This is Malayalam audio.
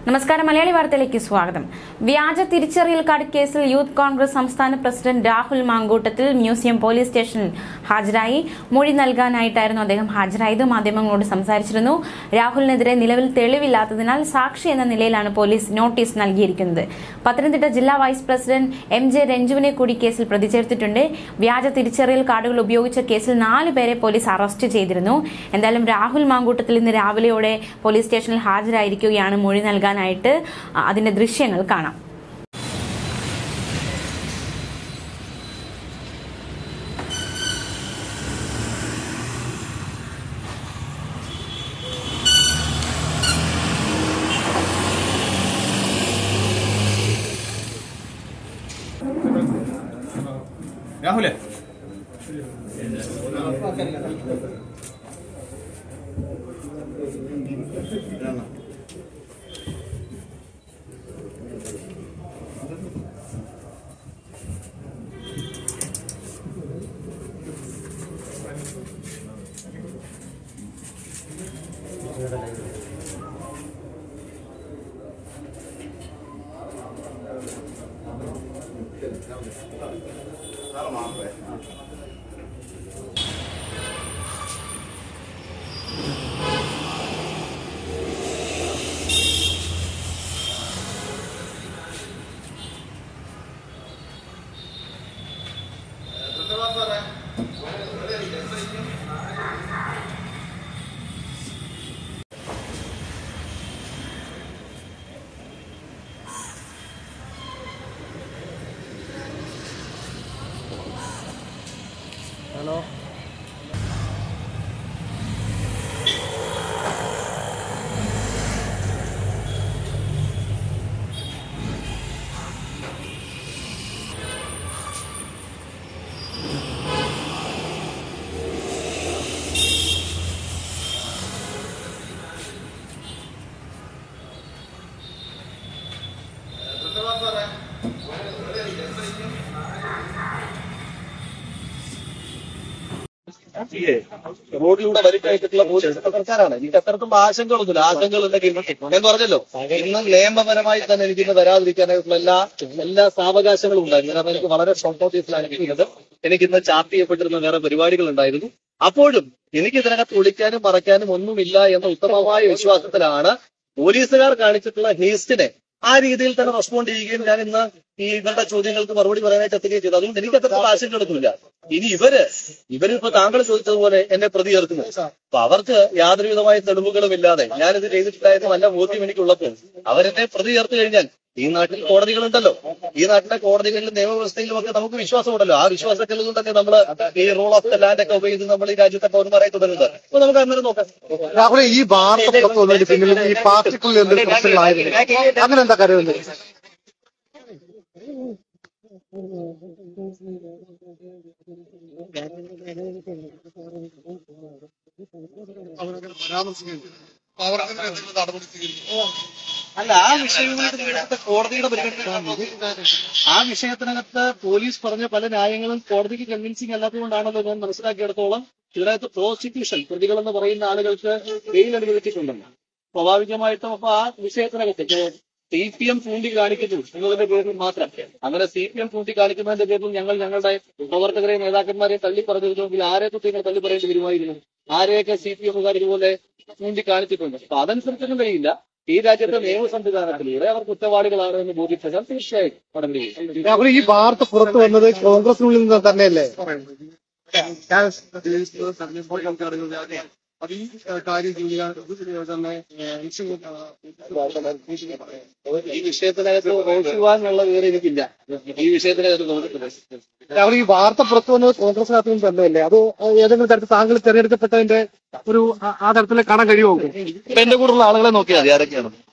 നമസ്കാരം മലയാളി വാർത്തയിലേക്ക് സ്വാഗതം വ്യാജ തിരിച്ചറിയൽ കാർഡ് കേസിൽ യൂത്ത് കോൺഗ്രസ് സംസ്ഥാന president Rahul Mamkootathil museum police സ്റ്റേഷനിൽ ഹാജരായി മൊഴി നൽകാനായിട്ടായിരുന്നു അദ്ദേഹം ഹാജരായത് മാധ്യമങ്ങളോട് സംസാരിച്ചിരുന്നു രാഹുലിനെതിരെ നിലവിൽ തെളിവില്ലാത്തതിനാൽ സാക്ഷി എന്ന നിലയിലാണ് പോലീസ് നോട്ടീസ് നൽകിയിരിക്കുന്നത് പത്തനംതിട്ട ജില്ലാ വൈസ് പ്രസിഡന്റ് എം ജെ രഞ്ജുവിനെ കൂടി കേസിൽ പ്രതി ചേർത്തിട്ടുണ്ട് വ്യാജ തിരിച്ചറിയൽ കാർഡുകൾ ഉപയോഗിച്ച കേസിൽ നാല് പേരെ പോലീസ് അറസ്റ്റ് ചെയ്തിരുന്നു എന്തായാലും രാഹുൽ മാങ്കൂട്ടത്തിൽ ഇന്ന് രാവിലെയോടെ പോലീസ് സ്റ്റേഷനിൽ ഹാജരായിരിക്കുകയാണ് മൊഴി നൽകാനായിട്ട് അതിന്റെ ദൃശ്യങ്ങൾ കാണാം രാഹുലെ റോഡിലൂടെ വലിക്കയറ്റിട്ടുള്ള പോലീസ് സർക്കാരാണ് എനിക്ക് അത്തരത്തിലുള്ള ആശങ്കകളൊന്നുമില്ല ആശങ്കകൾ ഉണ്ടെങ്കിൽ ഞാൻ പറഞ്ഞല്ലോ ഇന്ന് നിയമപരമായി തന്നെ എനിക്ക് ഇന്ന് വരാതിരിക്കാനായിട്ടുള്ള എല്ലാ എല്ലാ സാവകാശങ്ങളും ഉണ്ടായിരുന്നു കാരണം എനിക്ക് വളരെ ഷോർട്ട് നോട്ടീസിലാണ് കിട്ടിയത് എനിക്ക് ഇന്ന് ചാർട്ട് ചെയ്യപ്പെട്ടിരുന്ന വേറെ പരിപാടികൾ ഉണ്ടായിരുന്നു അപ്പോഴും എനിക്ക് ഇതിനകത്ത് ഒളിക്കാനും മറയ്ക്കാനും ഒന്നുമില്ല എന്ന ഉത്തമമായ വിശ്വാസത്തിലാണ് പോലീസുകാർ കാണിച്ചിട്ടുള്ള ഹേസ്റ്റിനെ ആ രീതിയിൽ തന്നെ റെസ്പോണ്ട് ചെയ്യുകയും ഞാൻ ഇന്ന് ഈ ഇവരുടെ ചോദ്യങ്ങൾക്ക് മറുപടി പറയാനായിട്ട് എത്തുകയും ചെയ്തു അതുകൊണ്ട് എനിക്ക് അത്തരത്തിലുള്ള ആശങ്കകളൊന്നുമില്ല ഇനി ഇവര് ഇവരിപ്പോ താങ്കൾ ചോദിച്ചതുപോലെ എന്നെ പ്രതി ചേർക്കുന്നു അപ്പൊ അവർക്ക് യാതൊരു വിധമായ തെളിവുകളും ഇല്ലാതെ ഞാനിത് ചെയ്തിട്ടില്ലായിരുന്നു നല്ല ബോധ്യം എനിക്കുള്ളപ്പോൾ അവരെന്നെ പ്രതി ചേർത്ത് കഴിഞ്ഞാൽ ഈ നാട്ടിൽ കോടതികളുണ്ടല്ലോ ഈ നാട്ടിലെ കോടതികളിലും നിയമവ്യവസ്ഥയിലും ഒക്കെ നമുക്ക് വിശ്വാസമുണ്ടല്ലോ ആ വിശ്വാസത്തിൽ കൊണ്ട് തന്നെ നമ്മൾ ഈ റൂൾ ഓഫ് ദ ലാൻഡ് ഒക്കെ ഉപയോഗിച്ച് നമ്മൾ ഈ രാജ്യത്തെ പൗരന്മാരായി തുടരുന്നത് അപ്പൊ നമുക്ക് അന്നേരം നോക്കാം രാഹുൽ ഈ വാർത്ത പുറത്തു വന്നതിന് പിന്നിൽ ഈ പാർട്ടിക്കുള്ളിൽ എന്തെങ്കിലും പ്രശ്നങ്ങളായിരുന്നു അങ്ങനെ എന്താ കരുതുന്നത് അല്ല ആ വിഷയവുമായിട്ട് ബന്ധപ്പെട്ട കോടതിയുടെ പരിഗണന ആ വിഷയത്തിനകത്ത് പോലീസ് പറഞ്ഞ പല ന്യായങ്ങളും കോടതിക്ക് കൺവിൻസിംഗ് അല്ലാത്തതുകൊണ്ടാണല്ലോ ഞാൻ മനസ്സിലാക്കിയിടത്തോളം ഇതിനകത്ത് പ്രോസിക്യൂഷൻ പ്രതികൾ എന്ന് പറയുന്ന ആളുകൾക്ക് ബെയിൽ അനുവദിച്ചിട്ടുണ്ടല്ലോ സ്വാഭാവികമായിട്ടും അപ്പൊ ആ വിഷയത്തിനകത്ത് സി പി എം ചൂണ്ടിക്കാണിക്കുന്നു എന്നതിന്റെ പേരിൽ മാത്രം അങ്ങനെ സി പി എം ചൂണ്ടിക്കാണിക്കുന്നതിന്റെ പേരിൽ ഞങ്ങൾ ഞങ്ങളുടെ പ്രവർത്തകരെയും നേതാക്കന്മാരെയും തള്ളി പറഞ്ഞിരുന്നെങ്കിൽ ആരെ തൊട്ട് നിങ്ങൾ തള്ളി പറയേണ്ടി വരുമായിരുന്നു ആരെയൊക്കെ സി പി എമ്മുകാർ ഇതുപോലെ ചൂണ്ടിക്കാണിച്ചിട്ടുണ്ട് അപ്പൊ അതനുസരിച്ചൊന്നും കഴിയില്ല ഈ രാജ്യത്തെ നിയമ സംവിധാനത്തിലൂടെ അവർ കുറ്റവാളികളാണ് എന്ന് ബോധിപ്പിച്ചാൽ തീർച്ചയായും നടപടി ചെയ്യും. രാഹുൽ ഈ വാർത്ത പുറത്തു വന്നത് കോൺഗ്രസിനുള്ളിൽ നിന്ന് തന്നെയല്ലേ ഈ വിഷയത്തിനകത്ത് റോഷിവാനുള്ള വിവരം എനിക്കില്ല ഈ വിഷയത്തിനകത്ത് തോന്നിട്ടില്ല രാഹുൽ ഈ വാർത്ത പുറത്തു വന്നത് കോൺഗ്രസിനകത്തു നിന്ന് തന്നെയല്ലേ അത് ഏതെങ്കിലും തരത്തിൽ താങ്കൾ തിരഞ്ഞെടുക്കപ്പെട്ടതിന്റെ ഒരു ആ- ആ തരത്തിൽ കാണാൻ കഴിയുമോ ഇപ്പൊ എന്റെ കൂടെയുള്ള ആളുകളെ നോക്കിയാൽ മതി ആരൊക്കെയാണ്